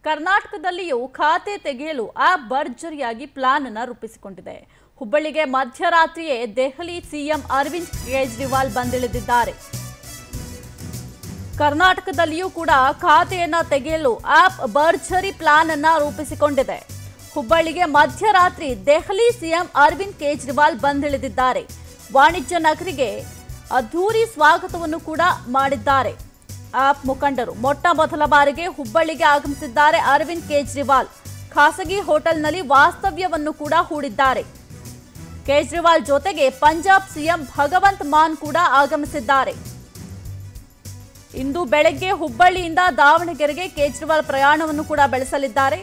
ಕರ್ನಾಟಕದಲ್ಲಿಯೂ ಖಾತೆ ತೆಗೆಯಲು app ಭರ್ಜರಿಯಾಗಿ plan ಅನ್ನ ರೂಪಿಸಿಕೊಂಡಿದೆ ಹುಬ್ಬಳ್ಳಿಗೆ ಮಧ್ಯರಾತ್ರಿಯೇ ದೆಹಲಿ ಸಿಎಂ ಅರವಿಂದ್ ಕೇಜ್ರಿವಾಲ್ ಬಂದಿಳಿದಿದ್ದಾರೆ ಕರ್ನಾಟಕದಲ್ಲಿಯೂ ಕೂಡ ಖಾತೆಯನ್ನ ತೆಗೆಯಲು ಆಪ್ ಭರ್ಜರಿ ಪ್ಲಾನ್ ಅನ್ನ ರೂಪಿಸಿಕೊಂಡಿದೆ ಹುಬ್ಬಳ್ಳಿಗೆ ಮಧ್ಯರಾತ್ರಿ ದೆಹಲಿ ಸಿಎಂ ಅರವಿಂದ್ ಕೇಜ್ರಿವಾಲ್ ಬಂದಿಳಿದಿದ್ದಾರೆ ವಾಣಿಜ್ಯ ನಗರಿಗೆ ಅದ್ಧೂರಿ ಸ್ವಾಗತವನ್ನು ಕೂಡ ಮಾಡಿದ್ದಾರೆ ಆಪ್ ಮುಖಂಡರು ಮೊಟ್ಟ ಮೊದಲ ಬಾರಿಗೆ ಹುಬ್ಬಳ್ಳಿಗೆ ಆಗಮಿಸಿದ್ದಾರೆ ಅರವಿಂದ್ ಕೇಜ್ರಿವಾಲ್ ಖಾಸಗಿ ಹೋಟೆಲ್ನಲ್ಲಿ ವಾಸ್ತವ್ಯವನ್ನು ಕೂಡ ಹೂಡಿದ್ದಾರೆ ಕೇಜ್ರಿವಾಲ್ ಜೊತೆಗೆ ಪಂಜಾಬ್ ಸಿಎಂ ಭಗವಂತ್ ಮಾನ್ ಕೂಡ ಆಗಮಿಸಿದ್ದಾರೆ ಇಂದು ಬೆಳಗ್ಗೆ ಹುಬ್ಬಳ್ಳಿಯಿಂದ ದಾವಣಗೆರೆಗೆ ಕೇಜ್ರಿವಾಲ್ ಪ್ರಯಾಣವನ್ನು ಕೂಡ ಬೆಳೆಸಲಿದ್ದಾರೆ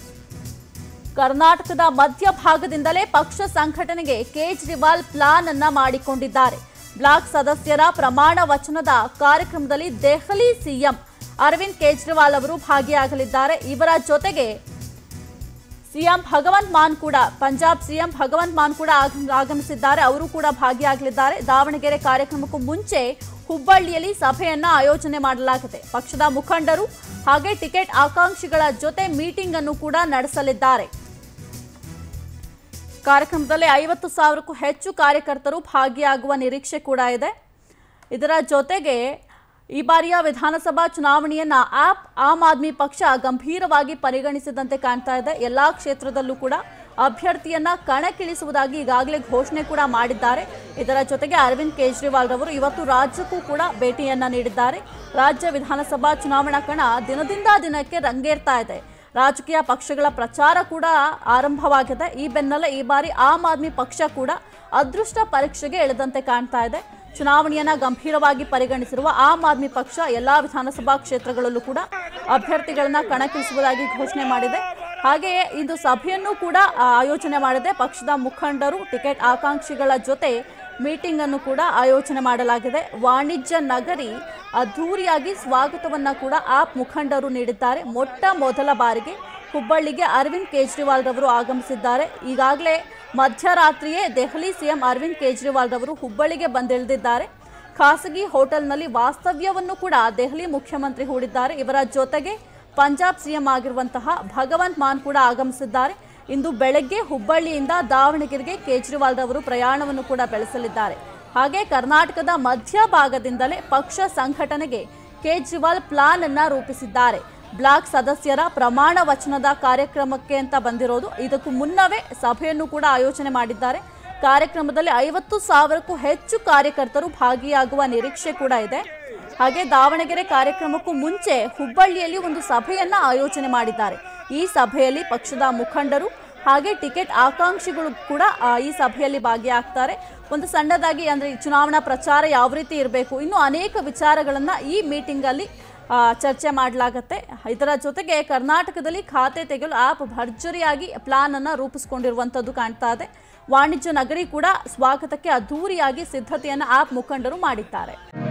ಕರ್ನಾಟಕದ ಮಧ್ಯಭಾಗದಿಂದಲೇ ಪಕ್ಷ ಸಂಘಟನೆಗೆ ಕೇಜ್ರಿವಾಲ್ ಪ್ಲಾನ್ ಅನ್ನ ಮಾಡಿಕೊಂಡಿದ್ದಾರೆ ಬ್ಲಾಕ್ ಸದಸ್ಯರ ಪ್ರಮಾಣ ವಚನದ ಕಾರ್ಯಕ್ರಮದಲ್ಲಿ ದೆಹಲಿ ಸಿಎಂ ಅರವಿಂದ್ ಕೇಜ್ರಿವಾಲ್ ಅವರು ಭಾಗಿಯಾಗಲಿದ್ದಾರೆ ಇವರ ಜೊತೆಗೆ ಸಿಎಂ ಭಗವಂತ್ ಮಾನ್ ಕೂಡ ಪಂಜಾಬ್ ಸಿಎಂ ಭಗವಂತ್ ಮಾನ್ ಕೂಡ ಆಗಮ್- ಆಗಮಿಸಿದ್ದಾರೆ ಅವರು ಕೂಡ ಭಾಗಿಯಾಗಲಿದ್ದಾರೆ ದಾವಣಗೆರೆ ಕಾರ್ಯಕ್ರಮಕ್ಕೂ ಮುಂಚೆ ಹುಬ್ಬಳ್ಳಿಯಲ್ಲಿ ಸಭೆಯನ್ನ ಆಯೋಜನೆ ಮಾಡಲಾಗಿದೆ ಪಕ್ಷದ ಮುಖಂಡರು ಹಾಗೆ ಟಿಕೆಟ್ ಆಕಾಂಕ್ಷಿಗಳ ಜೊತೆ ಮೀಟಿಂಗ್ ಅನ್ನು ಕೂಡ ನಡೆಸಲಿದ್ದಾರೆ ಕಾರ್ಯಕ್ರಮದಲ್ಲಿ ಐವತ್ತು ಸಾವಿರಕ್ಕೂ ಹೆಚ್ಚು ಕಾರ್ಯಕರ್ತರು ಭಾಗಿಯಾಗುವ ನಿರೀಕ್ಷೆ ಕೂಡ ಇದೆ ಇದರ ಜೊತೆಗೆ ಈ ಬಾರಿಯ ವಿಧಾನಸಭಾ ಚುನಾವಣೆಯನ್ನ ಆಪ್ ಆಮ್ ಆದ್ಮಿ ಪಕ್ಷ ಗಂಭೀರವಾಗಿ ಪರಿಗಣಿಸಿದಂತೆ ಕಾಣ್ತಾ ಇದೆ ಎಲ್ಲಾ ಕ್ಷೇತ್ರದಲ್ಲೂ ಕೂಡ ಅಭ್ಯರ್ಥಿಯನ್ನ ಕಣಕ್ಕಿಳಿಸುವುದಾಗಿ ಈಗಾಗಲೇ ಘೋಷಣೆ ಕೂಡ ಮಾಡಿದ್ದಾರೆ ಇದರ ಜೊತೆಗೆ ಅರವಿಂದ್ ಕೇಜ್ರಿವಾಲ್ ರವರು ಇವತ್ತು ರಾಜ್ಯಕ್ಕೂ ಕೂಡ ಭೇಟಿಯನ್ನ ನೀಡಿದ್ದಾರೆ ರಾಜ್ಯ ವಿಧಾನಸಭಾ ಚುನಾವಣಾ ಕಣ ದಿನದಿಂದ ದಿನಕ್ಕೆ ರಂಗೇರ್ತಾ ಇದೆ ರಾಜಕೀಯ ಪಕ್ಷಗಳ ಪ್ರಚಾರ ಕೂಡ ಆರಂಭವಾಗಿದೆ ಈ ಬೆನ್ನಲ್ಲೇ ಈ ಬಾರಿ ಆಮ್ ಆದ್ಮಿ ಪಕ್ಷ ಕೂಡ ಅದೃಷ್ಟ ಪರೀಕ್ಷೆಗೆ ಇಳಿದಂತೆ ಕಾಣ್ತಾ ಇದೆ ಚುನಾವಣೆಯನ್ನ ಗಂಭೀರವಾಗಿ ಪರಿಗಣಿಸಿರುವ ಆಮ್ ಆದ್ಮಿ ಪಕ್ಷ ಎಲ್ಲಾ ವಿಧಾನಸಭಾ ಕ್ಷೇತ್ರಗಳಲ್ಲೂ ಕೂಡ ಅಭ್ಯರ್ಥಿಗಳನ್ನ ಕಣಕ್ಕಿಳಿಸುವುದಾಗಿ ಘೋಷಣೆ ಮಾಡಿದೆ ಹಾಗೆಯೇ ಇಂದು ಸಭೆಯನ್ನು ಕೂಡ ಆ, ಆಯೋಜನೆ ಮಾಡಿದೆ ಪಕ್ಷದ ಮುಖಂಡರು ಟಿಕೆಟ್ ಆಕಾಂಕ್ಷಿಗಳ ಜೊತೆ ಮೀಟಿಂಗ್ ಅನ್ನು ಕೂಡ ಆಯೋಜನೆ ಮಾಡಲಾಗಿದೆ ವಾಣಿಜ್ಯ ನಗರಿ ಅದ್ಧೂರಿಯಾಗಿ ಸ್ವಾಗತವನ್ನ ಕೂಡ ಆಪ್ ಮುಖಂಡರು ನೀಡಿದ್ದಾರೆ ಮೊಟ್ಟ ಮೊದಲ ಬಾರಿಗೆ ಹುಬ್ಬಳ್ಳಿಗೆ ಅರವಿಂದ್ ಕೇಜ್ರಿವಾಲ್ ರವರು ಆಗಮಿಸಿದ್ದಾರೆ ಈಗಾಗಲೇ ಮಧ್ಯರಾತ್ರಿಯೇ ದೆಹಲಿ ಸಿಎಂ ಅರವಿಂದ್ ಕೇಜ್ರಿವಾಲ್ ರವರು ಹುಬ್ಬಳ್ಳಿಗೆ ಬಂದಿಳಿದಿದ್ದಾರೆ ಖಾಸಗಿ ಹೋಟೆಲ್ನಲ್ಲಿ ವಾಸ್ತವ್ಯವನ್ನು ಕೂಡ ದೆಹಲಿ ಮುಖ್ಯಮಂತ್ರಿ ಹೂಡಿದ್ದಾರೆ ಇವರ ಜೊತೆಗೆ ಪಂಜಾಬ್ ಸಿಎಂ ಆಗಿರುವಂತಹ ಭಗವಂತ್ ಮಾನ್ ಕೂಡ ಆಗಮಿಸಿದ್ದಾರೆ ಇಂದು ಬೆಳಗ್ಗೆ ಹುಬ್ಬಳ್ಳಿಯಿಂದ ದಾವಣಗೆರೆಗೆ ಕೇಜ್ರಿವಾಲ್ ರವರು ಪ್ರಯಾಣವನ್ನು ಕೂಡ ಬೆಳೆಸಲಿದ್ದಾರೆ ಹಾಗೆ ಕರ್ನಾಟಕದ ಮಧ್ಯಭಾಗದಿಂದಲೇ ಪಕ್ಷ ಸಂಘಟನೆಗೆ ಕೇಜ್ರಿವಾಲ್ ಪ್ಲಾನ್ ಅನ್ನ ರೂಪಿಸಿದ್ದಾರೆ ಬ್ಲಾಕ್ ಸದಸ್ಯರ ಪ್ರಮಾಣ ವಚನದ ಕಾರ್ಯಕ್ರಮಕ್ಕೆ ಅಂತ ಬಂದಿರೋದು ಇದಕ್ಕೂ ಮುನ್ನವೇ ಸಭೆಯನ್ನು ಕೂಡ ಆಯೋಜನೆ ಮಾಡಿದ್ದಾರೆ ಕಾರ್ಯಕ್ರಮದಲ್ಲಿ ಐವತ್ತು ಸಾವಿರಕ್ಕೂ ಹೆಚ್ಚು ಕಾರ್ಯಕರ್ತರು ಭಾಗಿಯಾಗುವ ನಿರೀಕ್ಷೆ ಕೂಡ ಇದೆ ಹಾಗೆ ದಾವಣಗೆರೆ ಕಾರ್ಯಕ್ರಮಕ್ಕೂ ಮುಂಚೆ ಹುಬ್ಬಳ್ಳಿಯಲ್ಲಿ ಒಂದು ಸಭೆಯನ್ನ ಆಯೋಜನೆ ಮಾಡಿದ್ದಾರೆ ಈ ಸಭೆಯಲ್ಲಿ ಪಕ್ಷದ ಮುಖಂಡರು ಹಾಗೆ ಟಿಕೆಟ್ ಆಕಾಂಕ್ಷಿಗಳು ಕೂಡ ಆ, ಈ ಸಭೆಯಲ್ಲಿ ಭಾಗಿಯಾಗ್ತಾರೆ ಒಂದು ಸಣ್ಣದಾಗಿ ಅಂದ್ರೆ ಈ ಚುನಾವಣಾ ಪ್ರಚಾರ ಯಾವ ರೀತಿ ಇರಬೇಕು ಇನ್ನು ಅನೇಕ ವಿಚಾರಗಳನ್ನ ಈ ಮೀಟಿಂಗ್ ಅಲ್ಲಿ ಆ, ಚರ್ಚೆ ಮಾಡಲಾಗತ್ತೆ ಇದರ ಜೊತೆಗೆ ಕರ್ನಾಟಕದಲ್ಲಿ ಖಾತೆ ತೆಗೆಯಲು ಆಪ್ ಭರ್ಜರಿಯಾಗಿ ಪ್ಲಾನ್ ಅನ್ನ ರೂಪಿಸಿಕೊಂಡಿರುವಂತದ್ದು ಕಾಣ್ತಾ ಇದೆ ವಾಣಿಜ್ಯ ನಗರಿ ಕೂಡ ಸ್ವಾಗತಕ್ಕೆ ಅದ್ಧೂರಿಯಾಗಿ ಸಿದ್ಧತೆಯನ್ನ ಆಪ್ ಮುಖಂಡರು ಮಾಡಿದ್ದಾರೆ